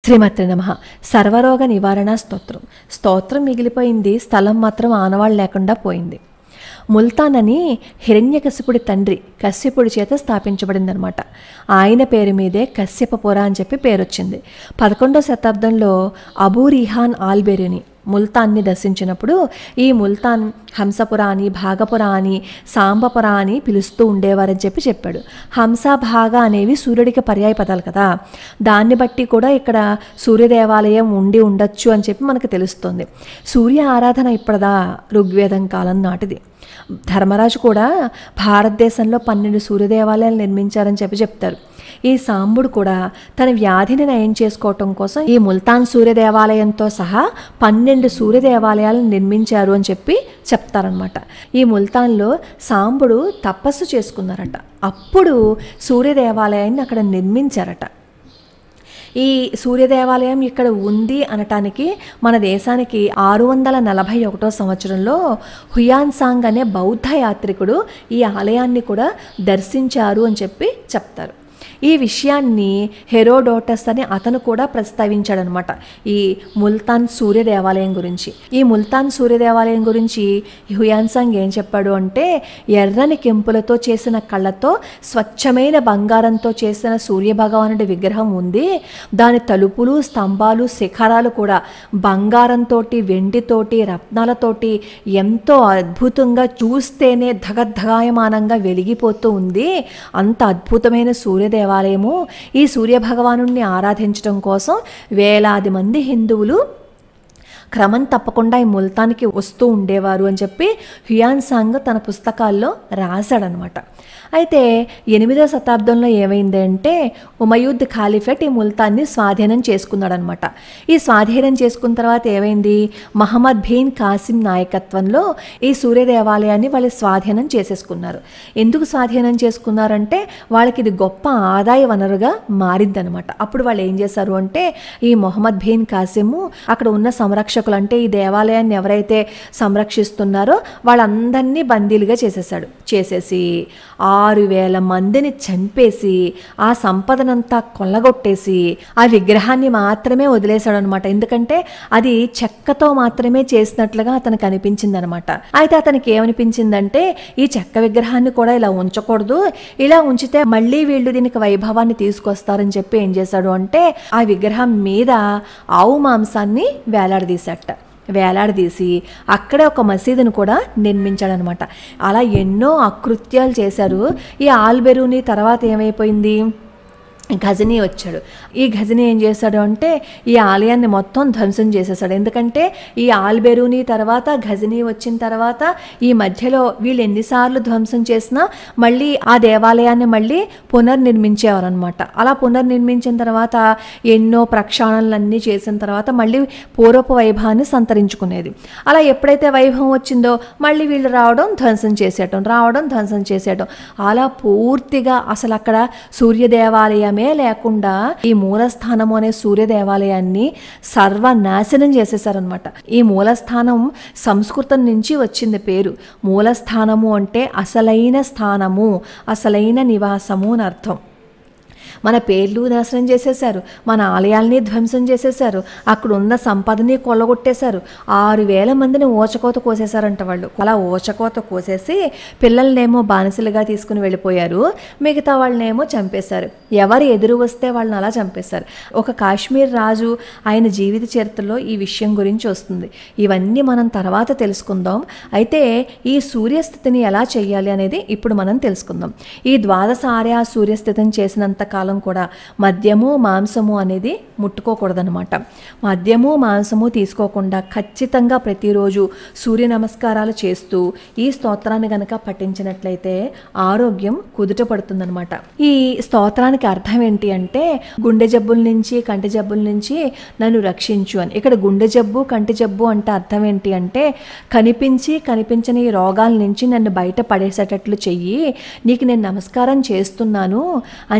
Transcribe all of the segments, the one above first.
శ్రీమతి నమ సర్వరోగ నివారణ స్తోత్రం స్తోత్రం మిగిలిపోయింది స్థలం మాత్రం ఆనవాళ్ళు లేకుండా పోయింది ముల్తాన్ అని హిరణ్యకశిపుడి తండ్రి కశ్యపుడి చేత స్థాపించబడిందనమాట ఆయన పేరు మీదే కశ్యపపుర అని చెప్పి పేరు వచ్చింది పదకొండవ శతాబ్దంలో అబూ రిహాన్ ఆల్బెరిని ముల్తాన్ని దర్శించినప్పుడు ఈ ముల్తాన్ హంసపుర అని భాగపుర అని సాంబపుర అని పిలుస్తూ ఉండేవారని చెప్పి చెప్పాడు హంస భాగ అనేవి సూర్యుడికి పర్యాయ పదాలు కదా దాన్ని బట్టి కూడా ఇక్కడ సూర్య దేవాలయం ఉండి ఉండొచ్చు అని చెప్పి మనకు తెలుస్తుంది సూర్య ఆరాధన ఇప్పటిదా ఋగ్వేదం కాలం నాటిది ధర్మరాజు కూడా భారతదేశంలో పన్నెండు సూర్య దేవాలయాలు నిర్మించారని చెప్పి చెప్తారు ఈ సాంబుడు కూడా తన వ్యాధిని నయం చేసుకోవటం కోసం ఈ ముల్తాన్ సూర్య దేవాలయంతో సహా పన్నెండు సూర్య దేవాలయాలను నిర్మించారు అని చెప్పి చెప్తారనమాట ఈ ముల్తాన్లో సాంబుడు తపస్సు చేసుకున్నారట అప్పుడు సూర్య దేవాలయాన్ని అక్కడ నిర్మించారట ఈ సూర్య దేవాలయం ఇక్కడ ఉంది అనటానికి మన దేశానికి ఆరు వందల నలభై ఒకటో సంవత్సరంలో హుయాన్సాంగ్ అనే బౌద్ధ యాత్రికుడు ఈ ఆలయాన్ని కూడా దర్శించారు అని చెప్పి చెప్తారు ఈ విషయాన్ని హెరోడోటస్ అని అతను కూడా ప్రస్తావించాడనమాట ఈ ముల్తాన్ సూర్య దేవాలయం గురించి ఈ ముల్తాన్ సూర్య దేవాలయం గురించి హుయాన్సాంగ్ ఏం చెప్పాడు అంటే ఎర్రని కెంపులతో చేసిన కళ్ళతో స్వచ్ఛమైన బంగారంతో చేసిన సూర్య భగవానుడి విగ్రహం ఉంది దాని తలుపులు స్తంభాలు శిఖరాలు కూడా బంగారంతో వెండితోటి రత్నాలతోటి ఎంతో అద్భుతంగా చూస్తేనే ధగద్ధగాయమానంగా వెలిగిపోతూ ఉంది అంత అద్భుతమైన సూర్య దేవాలయము ఈ సూర్య భగవానుణ్ణి ఆరాధించడం కోసం వేలాది మంది హిందువులు క్రమం తప్పకుండా ఈ ముల్తానికి వస్తూ ఉండేవారు అని చెప్పి హ్యుయాన్ సాంగ్ తన పుస్తకాల్లో రాశాడనమాట అయితే ఎనిమిదవ శతాబ్దంలో ఏమైంది అంటే ఉమయూద్ ఖాలిఫెట్ ఈ ముల్తాన్ని స్వాధీనం చేసుకున్నాడనమాట ఈ స్వాధీనం చేసుకున్న తర్వాత ఏమైంది మహమ్మద్ భీన్ కాసిం నాయకత్వంలో ఈ సూర్య దేవాలయాన్ని వాళ్ళు స్వాధీనం చేసేసుకున్నారు ఎందుకు స్వాధీనం చేసుకున్నారంటే వాళ్ళకి ఇది గొప్ప ఆదాయ వనరుగా మారిద్దనమాట అప్పుడు వాళ్ళు ఏం చేశారు అంటే ఈ మొహమ్మద్ భీన్ కాసిము అక్కడ ఉన్న సంరక్షకులు అంటే ఈ దేవాలయాన్ని ఎవరైతే సంరక్షిస్తున్నారో వాళ్ళందరినీ బందీలుగా చేసేసాడు చేసేసి ఆరు వేల మందిని చంపేసి ఆ సంపదనంతా కొల్లగొట్టేసి ఆ విగ్రహాన్ని మాత్రమే వదిలేశాడు అనమాట ఎందుకంటే అది చెక్కతో మాత్రమే చేసినట్లుగా అతనికి అనిపించింది అనమాట అయితే అతనికి ఏమనిపించిందంటే ఈ చెక్క విగ్రహాన్ని కూడా ఇలా ఉంచకూడదు ఇలా ఉంచితే మళ్ళీ వీళ్ళు దీనికి వైభవాన్ని తీసుకొస్తారని చెప్పి ఏం చేశాడు అంటే ఆ విగ్రహం మీద ఆవు మాంసాన్ని వేలాడదీశాట వేలాడదీసి అక్కడే ఒక మసీదును కూడా నిర్మించాడనమాట అలా ఎన్నో అకృత్యాలు చేశారు ఈ ఆల్బెరూని తర్వాత ఏమైపోయింది గజనీ వచ్చాడు ఈ గజనీ ఏం చేశాడు అంటే ఈ ఆలయాన్ని మొత్తం ధ్వంసం చేసేసాడు ఎందుకంటే ఈ ఆల్బెరూని తర్వాత గజనీ వచ్చిన తర్వాత ఈ మధ్యలో వీళ్ళు ఎన్నిసార్లు ధ్వంసం చేసినా మళ్ళీ ఆ దేవాలయాన్ని మళ్ళీ పునర్నిర్మించేవారనమాట అలా పునర్నిర్మించిన తర్వాత ఎన్నో ప్రక్షాళనలన్నీ చేసిన తర్వాత మళ్ళీ పూర్వపు వైభవాన్ని సంతరించుకునేది అలా ఎప్పుడైతే వైభవం వచ్చిందో మళ్ళీ వీళ్ళు రావడం ధ్వంసం చేసేయటం రావడం ధ్వంసం చేసేయటం అలా పూర్తిగా అసలు అక్కడ సూర్య దేవాలయమే లేకుండా ఈ మూలస్థానము అనే సూర్య దేవాలయాన్ని సర్వనాశనం చేసేసారనమాట ఈ మూలస్థానం సంస్కృతం నుంచి వచ్చింది పేరు మూలస్థానము అంటే అసలైన స్థానము అసలైన నివాసము అని అర్థం మన పేర్లు నాశనం చేసేశారు మన ఆలయాల్ని ధ్వంసం చేసేశారు అక్కడ ఉన్న సంపదని కొల్లగొట్టేశారు ఆరు వేల మందిని ఓచకోత కోసేశారంట వాళ్ళు అలా ఓచకోత కోసేసి పిల్లల్నేమో బానిసలుగా తీసుకుని వెళ్ళిపోయారు మిగతా వాళ్ళనేమో చంపేశారు ఎవరు ఎదురు వస్తే వాళ్ళని అలా చంపేశారు ఒక కాశ్మీర్ రాజు ఆయన జీవిత చరిత్రలో ఈ విషయం గురించి వస్తుంది ఇవన్నీ మనం తర్వాత తెలుసుకుందాం అయితే ఈ సూర్యస్థితిని ఎలా చేయాలి అనేది ఇప్పుడు మనం తెలుసుకుందాం ఈ ద్వాదశ ఆర్య సూర్యస్థితిని చేసినంత కాలం కూడా మద్యము మాంసము అనేది ముట్టుకోకూడదనమాట మద్యము మాంసము తీసుకోకుండా ఖచ్చితంగా ప్రతిరోజు సూర్య నమస్కారాలు చేస్తూ ఈ స్తోత్రాన్ని గనక పఠించినట్లయితే ఆరోగ్యం కుదుట పడుతుందనమాట ఈ స్తోత్రానికి అర్థం ఏంటి అంటే గుండె జబ్బుల నుంచి కంటి జబ్బుల నుంచి నన్ను రక్షించు అని ఇక్కడ గుండె జబ్బు కంటి జబ్బు అంటే అర్థం ఏంటి అంటే కనిపించి కనిపించని ఈ రోగాల నుంచి నన్ను బయట పడేసేటట్లు చెయ్యి నీకు నేను నమస్కారం చేస్తున్నాను అని చెప్పి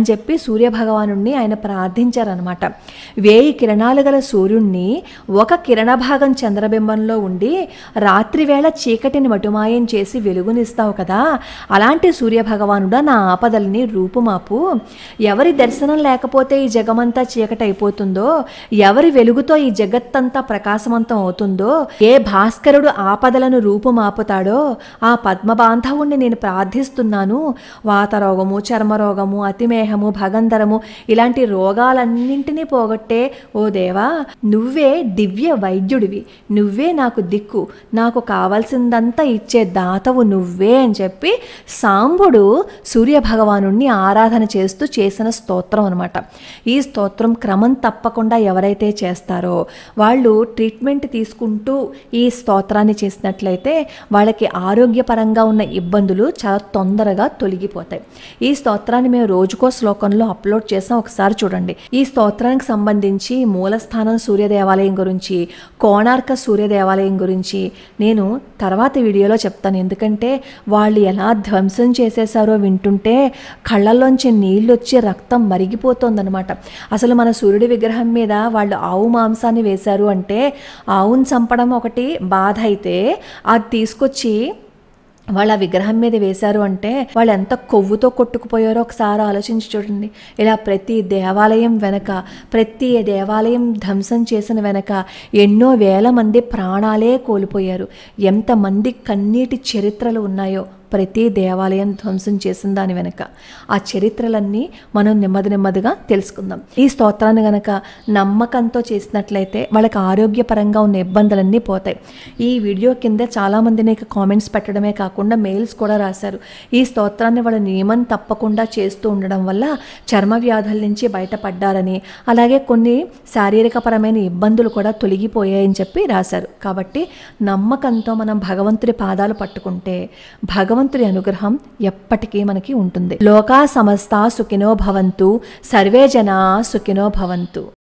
సూర్యభగవాను ఆయన ప్రార్థించారనమాట వేయి కిరణాలు గల సూర్యుణ్ణి ఒక కిరణ భాగం చంద్రబింబంలో ఉండి రాత్రివేళ చీకటిని మటుమాయం చేసి వెలుగునిస్తావు కదా అలాంటి సూర్యభగవానుడా నా ఆపదల్ని రూపుమాపు ఎవరి దర్శనం లేకపోతే ఈ జగమంతా చీకటి అయిపోతుందో ఎవరి వెలుగుతో ఈ జగత్తంతా ప్రకాశవంతం అవుతుందో ఏ భాస్కరుడు ఆపదలను రూపుమాపుతాడో ఆ పద్మబాంధవుణ్ణి నేను ప్రార్థిస్తున్నాను వాతరోగము చర్మరోగము అతిమేహము భగంధరము ఇలాంటి రోగాలన్నింటినీ పోగొట్టే ఓ దేవా నువ్వే దివ్య వైద్యుడివి నువ్వే నాకు దిక్కు నాకు కావాల్సిందంతా ఇచ్చే దాతవు నువ్వే అని చెప్పి సాంబుడు సూర్యభగవాను ఆరాధన చేస్తూ చేసిన స్తోత్రం అనమాట ఈ స్తోత్రం క్రమం తప్పకుండా ఎవరైతే చేస్తారో వాళ్ళు ట్రీట్మెంట్ తీసుకుంటూ ఈ స్తోత్రాన్ని చేసినట్లయితే వాళ్ళకి ఆరోగ్యపరంగా ఉన్న ఇబ్బందులు చాలా తొందరగా తొలగిపోతాయి ఈ స్తోత్రాన్ని మేము రోజుకో శ్లోకంలో అప్లోడ్ చేసాం ఒకసారి చూడండి ఈ స్తోత్రానికి సంబంధించి మూలస్థానం సూర్య దేవాలయం గురించి కోణార్క సూర్య దేవాలయం గురించి నేను తర్వాత వీడియోలో చెప్తాను ఎందుకంటే వాళ్ళు ఎలా ధ్వంసం చేసేసారో వింటుంటే కళ్ళల్లోంచి నీళ్ళు వచ్చి రక్తం మరిగిపోతుందన్నమాట అసలు మన సూర్యుడి విగ్రహం మీద వాళ్ళు ఆవు మాంసాన్ని వేశారు అంటే ఆవును చంపడం ఒకటి బాధ అయితే అది తీసుకొచ్చి వాళ్ళ విగ్రహం మీద వేశారు అంటే వాళ్ళు ఎంత కొవ్వుతో కొట్టుకుపోయారో ఒకసారి ఆలోచించి చూడండి ఇలా ప్రతి దేవాలయం వెనక ప్రతి దేవాలయం ధ్వంసం చేసిన వెనక ఎన్నో వేల మంది ప్రాణాలే కోల్పోయారు ఎంతమంది కన్నీటి చరిత్రలు ఉన్నాయో ప్రతి దేవాలయం ధ్వంసం చేసిన దాని వెనక ఆ చరిత్రలన్నీ మనం నెమ్మది నెమ్మదిగా తెలుసుకుందాం ఈ స్తోత్రాన్ని గనక నమ్మకంతో చేసినట్లయితే వాళ్ళకి ఆరోగ్యపరంగా ఉన్న ఇబ్బందులన్నీ పోతాయి ఈ వీడియో కింద చాలామంది నీకు కామెంట్స్ పెట్టడమే కాకుండా మెయిల్స్ కూడా రాశారు ఈ స్తోత్రాన్ని వాళ్ళ నియమం తప్పకుండా చేస్తూ ఉండడం వల్ల చర్మ వ్యాధుల నుంచి బయటపడ్డారని అలాగే కొన్ని శారీరకపరమైన ఇబ్బందులు కూడా తొలగిపోయాయని చెప్పి రాశారు కాబట్టి నమ్మకంతో మనం భగవంతుడి పాదాలు పట్టుకుంటే భగవంతుడి అనుగ్రహం ఎప్పటికీ మనకి ఉంటుంది లోకా సమస్త సుఖినో భవంతు సర్వే జనా సుఖినో భవంతు